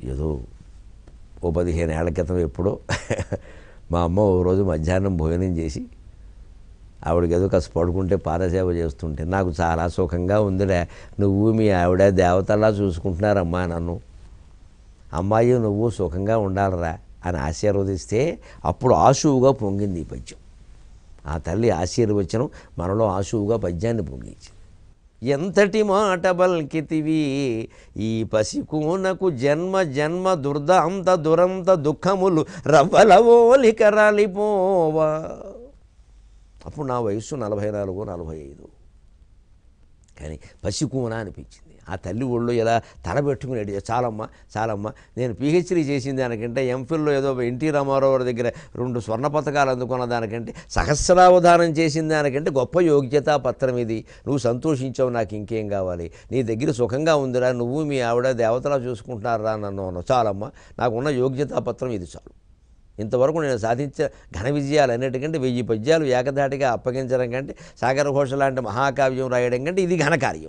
ఏదో ఓ పదిహేను ఏళ్ల క్రితం ఎప్పుడో మా అమ్మ ఓ రోజు మధ్యాహ్నం భోజనం చేసి ఆవిడకి ఏదో కాస్త పడుకుంటే పాదసేవ చేస్తుంటే నాకు చాలా సుఖంగా ఉందిరా నువ్వు మీ ఆవిడ దేవతలా చూసుకుంటున్నారమ్మా నన్ను అమ్మాయి నువ్వు సుఖంగా ఉండాలిరా అని ఆశీర్వదిస్తే అప్పుడు ఆశువుగా పొంగింది ఈ పద్యం ఆ తల్లి ఆశీర్వచనం మనలో ఆశువుగా పద్యాన్ని పొంగించింది ఎంతటి మాట బల్కితివి ఈ పసికూనకు జన్మ జన్మ దుర్దాంత దురంత దుఃఖములు రవ్వలవోలిక రాలిపోవా అప్పుడు నా వయస్సు నలభై నాలుగు నలభై ఐదు కానీ పసికూన అనిపించింది ఆ తల్లి ఒళ్ళు ఇలా తల పెట్టుకుని ఏడిచా చాలమ్మా చాలమ్మా నేను పిహెచ్డీ చేసిన దానికంటే ఎంఫిల్లో ఏదో ఎన్టీ రామారావు గారి దగ్గర రెండు స్వర్ణ పథకాలు అందుకున్న దానికంటే సహస్రావధానం చేసిన దానికంటే గొప్ప యోగ్యతా పత్రం ఇది నువ్వు సంతోషించావు నాకు ఇంకేం కావాలి నీ దగ్గర సుఖంగా ఉందిరా నువ్వు మీ ఆవిడ దేవతలా చూసుకుంటున్నారా నన్ను అన్నావు చాలమ్మా నాకున్న యోగ్యతా పత్రం ఇది చాలు ఇంతవరకు నేను సాధించే ఘన విజయాలు అన్నిటికంటే వెయ్యి పద్యాలు ఏకధాటిగా అప్పగించడం కంటే సాగర ఘోష లాంటి మహాకావ్యం రాయడం కంటే ఇది ఘనకార్యం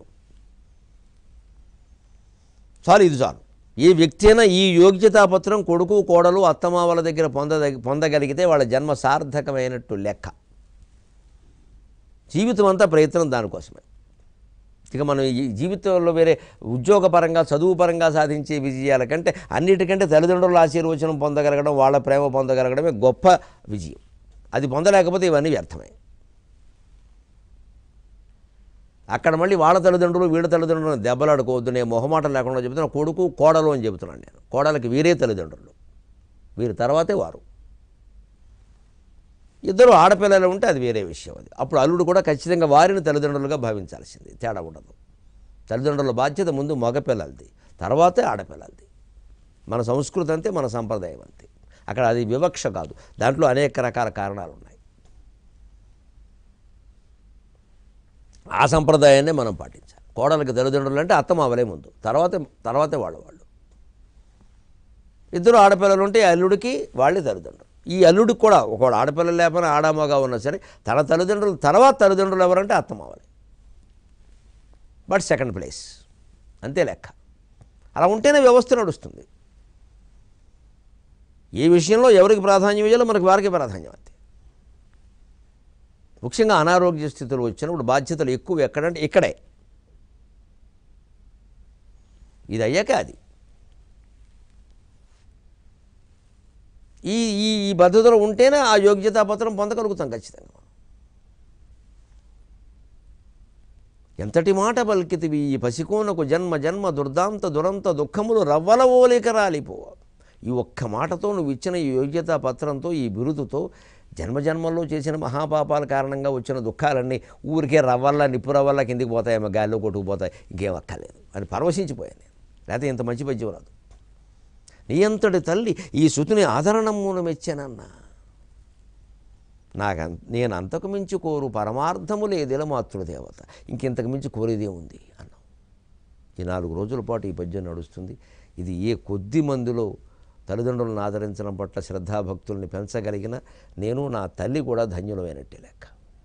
చాలు ఇది చాలు ఏ వ్యక్తి అయినా ఈ యోగ్యతాపత్రం కొడుకు కోడలు అత్తమావల దగ్గర పొంద పొందగలిగితే వాళ్ళ జన్మ సార్థకమైనట్టు లెక్క జీవితం అంతా ప్రయత్నం దానికోసమే ఇక మనం ఈ జీవితంలో వేరే ఉద్యోగపరంగా చదువు పరంగా సాధించే విజయాల కంటే అన్నిటికంటే తల్లిదండ్రుల ఆశీర్వచనం పొందగలగడం వాళ్ళ ప్రేమ పొందగలగడమే గొప్ప విజయం అది పొందలేకపోతే ఇవన్నీ వ్యర్థమే అక్కడ మళ్ళీ వాళ్ళ తల్లిదండ్రులు వీళ్ళ తల్లిదండ్రులు దెబ్బలాడుకోవద్దు నేను మొహమాటం లేకుండా చెబుతున్నా కొడుకు కోడలు అని చెబుతున్నాను నేను కోడలకి వీరే తల్లిదండ్రులు వీరి తర్వాతే వారు ఇద్దరు ఆడపిల్లలు ఉంటే అది వేరే విషయం అది అప్పుడు అల్లుడు కూడా ఖచ్చితంగా వారిని తల్లిదండ్రులుగా భావించాల్సింది తేడా ఉండదు తల్లిదండ్రుల బాధ్యత ముందు మగపిల్లలది తర్వాతే ఆడపిల్లలది మన సంస్కృతి అంతే మన సంప్రదాయం అంతే అక్కడ అది వివక్ష కాదు దాంట్లో అనేక రకాల కారణాలు ఉన్నాయి ఆ సంప్రదాయాన్నే మనం పాటించాలి కోడలకి తల్లిదండ్రులు అంటే అత్తమావలే ముందు తర్వాతే తర్వాతే వాళ్ళ వాళ్ళు ఇద్దరు ఆడపిల్లలు ఉంటే ఈ అల్లుడికి వాళ్ళే తల్లిదండ్రులు ఈ అల్లుడికి కూడా ఒకడు ఆడపిల్లలు లేకపోయినా ఆడామగా ఉన్నా సరే తన తల్లిదండ్రులు తర్వాత తల్లిదండ్రులు ఎవరంటే అత్తమావలే బట్ సెకండ్ ప్లేస్ అంతే లెక్క అలా ఉంటేనే వ్యవస్థ నడుస్తుంది ఏ విషయంలో ఎవరికి ప్రాధాన్యం ఇవ్వాలో మనకి వారికి ప్రాధాన్యం అంతే ముఖ్యంగా అనారోగ్య స్థితులు వచ్చినప్పుడు బాధ్యతలు ఎక్కువ ఎక్కడంటే ఇక్కడే ఇది అయ్యాక అది ఈ ఈ ఈ పద్ధతిలో ఉంటేనే ఆ యోగ్యతా పత్రం పొందగలుగుతాం ఖచ్చితంగా ఎంతటి మాట పలికితివి ఈ పసికోనకు జన్మ జన్మ దుర్దాంత దురంత దుఃఖములు రవ్వల ఓలిక రాలిపోవ ఈ ఒక్క మాటతో నువ్వు ఇచ్చిన ఈ యోగ్యతా పత్రంతో ఈ బిరుదుతో జన్మజన్మల్లో చేసిన మహాపాపాల కారణంగా వచ్చిన దుఃఖాలన్నీ ఊరికే రవ్వల్ల నిప్పు రవ్వల్ల కిందికి పోతాయేమో గాల్లో కొట్టుకుపోతాయి ఇంకేం అక్కర్లేదు అని పరవశించిపోయాను నేను లేకపోతే ఇంత మంచి పద్యం రాదు నీ అంతటి తల్లి ఈ శృతిని ఆదరణమును మెచ్చానన్నా నాకు నేను అంతకు మించి కోరు పరమార్థము లేదిల మాతృదేవత ఇంకెంతకు మించి కోరేదే ఉంది అన్నాం ఈ నాలుగు రోజుల పాటు ఈ పద్యం నడుస్తుంది ఇది ఏ కొద్ది మందిలో తల్లిదండ్రులను ఆదరించడం పట్ల శ్రద్ధాభక్తుల్ని పెంచగలిగిన నేను నా తల్లి కూడా ధన్యులమైనట్టే లెక్క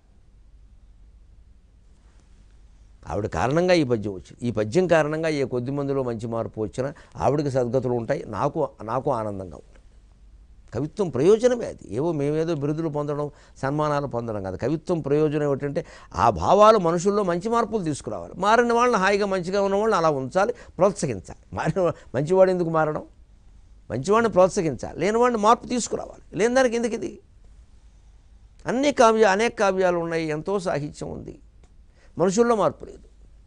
ఆవిడ కారణంగా ఈ పద్యం వచ్చింది ఈ పద్యం కారణంగా ఏ కొద్ది మందిలో మంచి మార్పు వచ్చినా ఆవిడకి సద్గతులు ఉంటాయి నాకు నాకు ఆనందంగా ఉంటుంది కవిత్వం ప్రయోజనమే అది ఏవో మేమేదో బిరుదులు పొందడం సన్మానాలు పొందడం కాదు కవిత్వం ప్రయోజనం ఏమిటంటే ఆ భావాలు మనుషుల్లో మంచి మార్పులు తీసుకురావాలి మారిన వాళ్ళని హాయిగా మంచిగా ఉన్న వాళ్ళని అలా ఉంచాలి ప్రోత్సహించాలి మారిన మంచివాడు ఎందుకు మారడం మంచివాడిని ప్రోత్సహించాలి లేనివాడిని మార్పు తీసుకురావాలి లేని దానికి ఎందుకు ఇది అన్ని కావ్య అనేక కావ్యాలు ఉన్నాయి ఎంతో సాహిత్యం ఉంది మనుషుల్లో మార్పు లేదు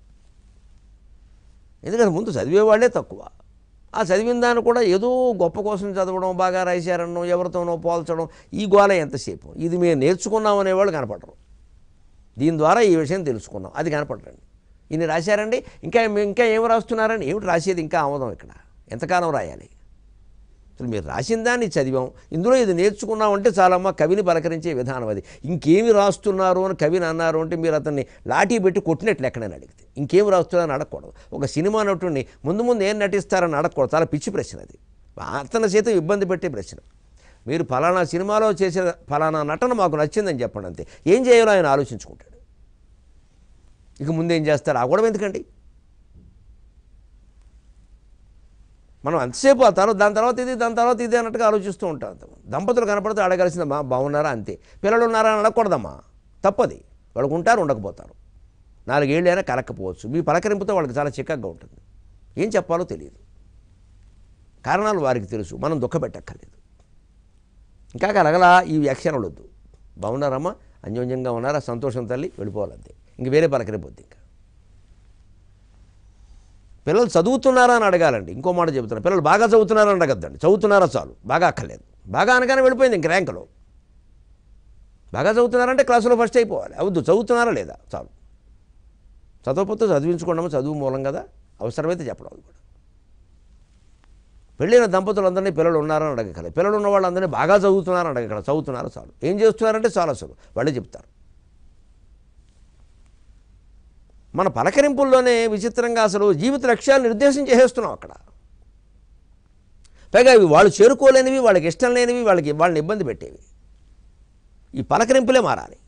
ఎందుకంటే ముందు చదివేవాళ్లే తక్కువ ఆ చదివిన దాన్ని కూడా ఏదో గొప్ప కోసం చదవడం బాగా రాశారనడం ఎవరితోనో పోల్చడం ఈ గోల ఎంతసేపు ఇది మేము నేర్చుకున్నాం అనేవాళ్ళు కనపడరు దీని ద్వారా ఈ విషయం తెలుసుకున్నాం అది కనపడరండి ఇన్ని రాశారండి ఇంకా ఇంకా ఏం రాస్తున్నారండి ఏమిటి రాసేది ఇంకా ఆమోదం ఇక్కడ ఎంతకాలం రాయాలి అసలు మీరు రాసిన దాన్ని చదివాం ఇందులో ఇది నేర్చుకున్నామంటే చాలమ్మా కవిని పలకరించే విధానం అది ఇంకేమి రాస్తున్నారు అని కవిని అన్నారు అంటే మీరు అతన్ని లాఠీ పెట్టి కొట్టినట్లు ఎక్కడైనా అడిగితే ఇంకేం రాస్తున్నారని అడగకూడదు ఒక సినిమా నటుడిని ముందు ముందు ఏం నటిస్తారని అడగకూడదు చాలా పిచ్చి ప్రశ్న అది అతని చేత ఇబ్బంది పెట్టే ప్రశ్న మీరు ఫలానా సినిమాలో చేసే ఫలానా నటన మాకు నచ్చిందని చెప్పండి అంతే ఏం చేయాలో ఆయన ఆలోచించుకుంటాడు ఇక ముందేం చేస్తారు ఆ గొడవ ఎందుకండి మనం అంతసేపు ఆ తర్వాత దాని తర్వాత ఇది దాని తర్వాత ఇది అన్నట్టుగా ఆలోచిస్తూ ఉంటాం దంపతులు కనపడితే అడగాల్సిందమ్మా బాగున్నారా అంతే పిల్లలు ఉన్నారా అని అడగకూడదమ్మా తప్పది వాళ్ళకు ఉంటారు ఉండకపోతారు నాలుగేళ్ళు అయినా కలక్కపోవచ్చు మీ పలకరింపుతో వాళ్ళకి చాలా చిక్కగా ఉంటుంది ఏం చెప్పాలో తెలియదు కారణాలు వారికి తెలుసు మనం దుఃఖపెట్టక్కర్లేదు ఇంకా కలగలా ఈ వ్యాఖ్యానాలు వద్దు బాగున్నారమ్మా అన్యోన్యంగా ఉన్నారా సంతోషం తల్లి వెళ్ళిపోవాలంతే ఇంక వేరే పలకరిపోద్ది ఇంకా పిల్లలు చదువుతున్నారా అని అడగాలండి ఇంకో మాట చెబుతున్నా పిల్లలు బాగా చదువుతున్నారా అని అడగద్దండి చదువుతున్నారా చాలు బాగా అక్కర్లేదు బాగా అనగానే వెళ్ళిపోయింది ఇంక ర్యాంకులో బాగా చదువుతున్నారంటే క్లాసులో ఫస్ట్ అయిపోవాలి అవద్దు చదువుతున్నారా లేదా చాలు చదవకపోతే చదివించుకోవడము చదువు మూలం కదా అవసరమైతే చెప్పడం అది కూడా పెళ్ళైన దంపతులందరినీ పిల్లలు ఉన్నారని అడగకల పిల్లలు ఉన్న వాళ్ళందరినీ బాగా చదువుతున్నారని అడగకల చదువుతున్నారు చాలు ఏం చేస్తున్నారంటే చాలు అసలు వాళ్ళే చెప్తారు మన పలకరింపుల్లోనే విచిత్రంగా అసలు జీవిత లక్ష్యాలు నిర్దేశం చేసేస్తున్నాం అక్కడ పైగా ఇవి వాళ్ళు చేరుకోలేనివి వాళ్ళకి ఇష్టం లేనివి వాళ్ళకి వాళ్ళని ఇబ్బంది పెట్టేవి ఈ పలకరింపులే మారాలి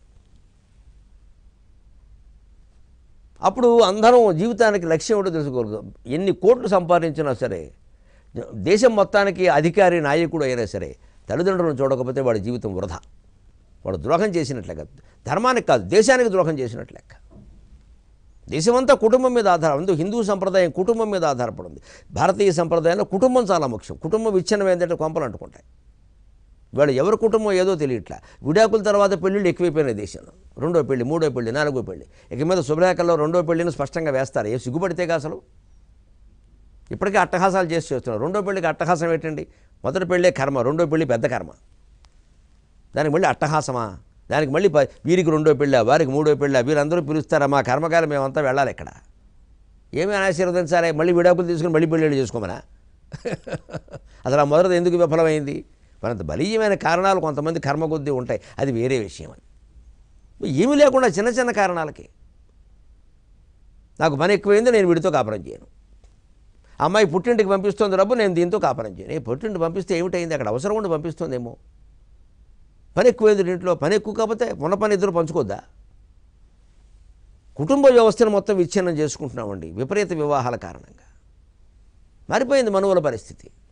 అప్పుడు అందరం జీవితానికి లక్ష్యం ఏంటో తెలుసుకోగలుగుతాం ఎన్ని కోట్లు సంపాదించినా సరే దేశం మొత్తానికి అధికారి నాయకుడు అయినా సరే తల్లిదండ్రులను చూడకపోతే వాడి జీవితం వృధా వాడు ద్రోహం చేసినట్లెక్క ధర్మానికి కాదు దేశానికి ద్రోహం చేసినట్లెక్క దేశమంతా కుటుంబం మీద ఆధారం ఉంది హిందూ సంప్రదాయం కుటుంబం మీద ఆధారపడింది భారతీయ సంప్రదాయంలో కుటుంబం చాలా ముఖ్యం కుటుంబం విచ్ఛిన్నం ఏంటంటే కొంపలు అంటుకుంటాయి వాళ్ళు ఎవరి కుటుంబం ఏదో తెలియట్లా విడాకుల తర్వాత పెళ్ళిళ్ళు ఎక్కువైపోయినాయి దేశంలో రెండో పెళ్లి మూడో పెళ్లి నాలుగో పెళ్లి ఇక మీద శుభలేఖల్లో రెండో పెళ్లిని స్పష్టంగా వేస్తారు ఏ సిగ్గుపడితేగా అసలు ఇప్పటికే అట్టహాసాలు చేసి చేస్తున్నారు రెండో పెళ్లికి అట్టహాసం ఏంటండి మొదటి పెళ్ళే కర్మ రెండో పెళ్లి పెద్ద కర్మ దానికి మళ్ళీ అట్టహాసమా దానికి మళ్ళీ ప- వీరికి రెండో పెళ్ళా వారికి మూడో పెళ్ళా వీరందరూ పిలుస్తారా మా కర్మకాలం మేమంతా వెళ్ళాలి ఇక్కడ ఏమి ఆశీర్వదించాలి మళ్ళీ విడాకులు తీసుకుని మళ్ళీ పెళ్ళిళ్ళు చేసుకోమనా అసలు ఆ మొదటిది ఎందుకు విఫలమైంది మనంత బలీయమైన కారణాలు కొంతమంది కర్మ కొద్దీ ఉంటాయి అది వేరే విషయం అది ఏమీ లేకుండా చిన్న చిన్న కారణాలకి నాకు పని ఎక్కువైంది నేను వీడితో కాపురం చేయను అమ్మాయి పుట్టింటికి పంపిస్తుంది డబ్బు నేను దీంతో కాపురం చేయను ఏ పుట్టింటి పంపిస్తే ఏమిటైంది అక్కడ అవసరం ఉండి పంపిస్తుందేమో పని ఎక్కువైంది ఇంట్లో పని ఎక్కువ కాకపోతే ఉన్న పని ఇద్దరు పంచుకోద్దా కుటుంబ వ్యవస్థను మొత్తం విచ్ఛిన్నం చేసుకుంటున్నామండి విపరీత వివాహాల కారణంగా మారిపోయింది మనువుల పరిస్థితి